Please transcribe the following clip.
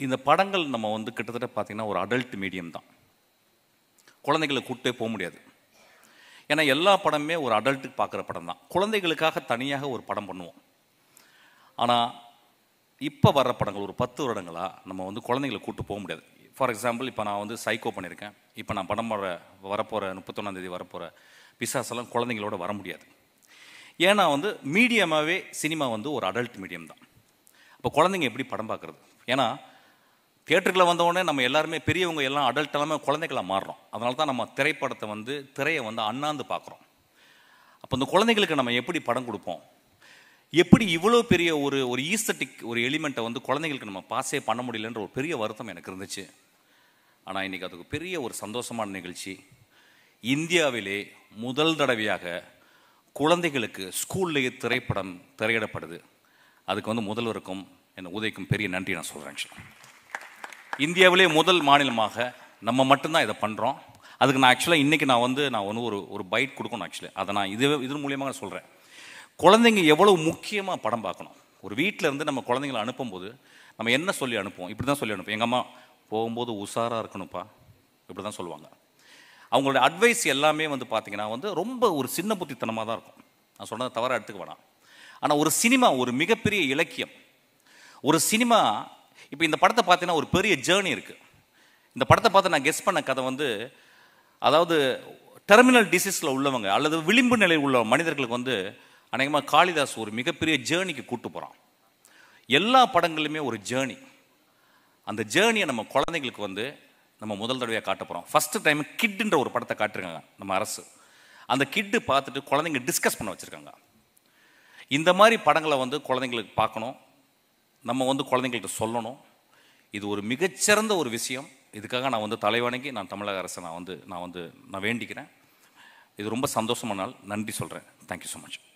இந்த படங்கள் நம்ம வந்து கிட்டத்தட்ட பார்த்தீங்கன்னா ஒரு அடல்ட் மீடியம் தான் குழந்தைகளை கூட்டே போக முடியாது ஏன்னா எல்லா படமே ஒரு அடல்ட்டுக்கு பார்க்குற படம் தான் குழந்தைகளுக்காக தனியாக ஒரு படம் பண்ணுவோம் ஆனால் இப்போ வர்ற படங்கள் ஒரு பத்து வருடங்களா நம்ம வந்து குழந்தைங்களை கூட்டு போக முடியாது ஃபார் எக்ஸாம்பிள் இப்போ நான் வந்து சைக்கோ பண்ணியிருக்கேன் இப்போ நான் படம் வர வரப்போகிற முப்பத்தொன்னாந்தேதி வரப்போகிற பிசாஸ் எல்லாம் குழந்தைங்களோட வர முடியாது ஏன்னா வந்து மீடியமாகவே சினிமா வந்து ஒரு அடல்ட் மீடியம் தான் அப்போ குழந்தைங்க எப்படி படம் பார்க்குறது ஏன்னா தியேட்டருக்குள்ள வந்தவுடனே நம்ம எல்லாருமே பெரியவங்க எல்லாம் அடல்ட் எல்லாமே குழந்தைகளாக மாறுறோம் அதனால தான் நம்ம திரைப்படத்தை வந்து திரையை வந்து அண்ணாந்து பார்க்குறோம் அப்போ இந்த குழந்தைங்களுக்கு நம்ம எப்படி படம் கொடுப்போம் எப்படி இவ்வளோ பெரிய ஒரு ஒரு ஈஸ்தட்டிக் ஒரு எலிமெண்ட்டை வந்து குழந்தைங்களுக்கு நம்ம பாஸே பண்ண முடியலன்ற ஒரு பெரிய வருத்தம் எனக்கு இருந்துச்சு ஆனால் இன்னைக்கு அதுக்கு பெரிய ஒரு சந்தோஷமான நிகழ்ச்சி இந்தியாவிலே முதல் தடவையாக குழந்தைகளுக்கு ஸ்கூல்லேயே திரைப்படம் திரையிடப்படுது அதுக்கு வந்து முதல்வருக்கும் என் உதவிக்கும் பெரிய நன்றி நான் சொல்கிறேன் ஆக்சுவலாக இந்தியாவிலே முதல் மாநிலமாக நம்ம மட்டும்தான் இதை பண்ணுறோம் அதுக்கு நான் ஆக்சுவலாக இன்றைக்கி நான் வந்து நான் வந்து ஒரு ஒரு பைட் கொடுக்கணும் ஆக்சுவலி அதை நான் இது இது மூலியமாக நான் சொல்கிறேன் குழந்தைங்க எவ்வளவு முக்கியமாக படம் பார்க்கணும் ஒரு வீட்டில் இருந்து நம்ம குழந்தைங்களை அனுப்பும்போது நம்ம என்ன சொல்லி அனுப்புவோம் இப்படி தான் சொல்லி அனுப்புவோம் எங்கள் அம்மா போகும்போது உஷாராக இருக்கணும்ப்பா இப்படி தான் சொல்லுவாங்க அவங்களோட அட்வைஸ் எல்லாமே வந்து பார்த்தீங்கன்னா வந்து ரொம்ப ஒரு சின்ன புத்தித்தனமாக தான் இருக்கும் நான் சொன்னதை தவறாக எடுத்துக்க வேணாம் ஆனால் ஒரு சினிமா ஒரு மிகப்பெரிய இலக்கியம் ஒரு சினிமா இப்போ இந்த படத்தை பார்த்தீங்கன்னா ஒரு பெரிய ஜேர்னி இருக்குது இந்த படத்தை பார்த்து நான் கெஸ் பண்ண கதை வந்து அதாவது டெர்மினல் டிசீஸில் உள்ளவங்க அல்லது விளிம்பு நிலையில் உள்ள மனிதர்களுக்கு வந்து அநேகமாக காளிதாஸ் ஒரு மிகப்பெரிய ஜேர்னிக்கு கூட்டு போகிறான் எல்லா படங்களுமே ஒரு ஜேர்னி அந்த ஜேர்னியை நம்ம குழந்தைங்களுக்கு வந்து நம்ம முதல் தடவையாக காட்ட போகிறோம் ஃபஸ்ட்டு டைம் கிட்டுன்ற ஒரு படத்தை காட்டிருக்காங்க நம்ம அரசு அந்த கிட்டு பார்த்துட்டு குழந்தைங்க டிஸ்கஸ் பண்ண வச்சுருக்காங்க இந்த மாதிரி படங்களை வந்து குழந்தைங்களுக்கு பார்க்கணும் நம்ம வந்து குழந்தைங்கள்ட்ட சொல்லணும் இது ஒரு மிகச்சிறந்த ஒரு விஷயம் இதுக்காக நான் வந்து தலைவணங்கி நான் தமிழக அரசை நான் வந்து நான் வந்து நான் வேண்டிக்கிறேன் இது ரொம்ப சந்தோஷமான நாள் நன்றி சொல்கிறேன் தேங்க்யூ ஸோ மச்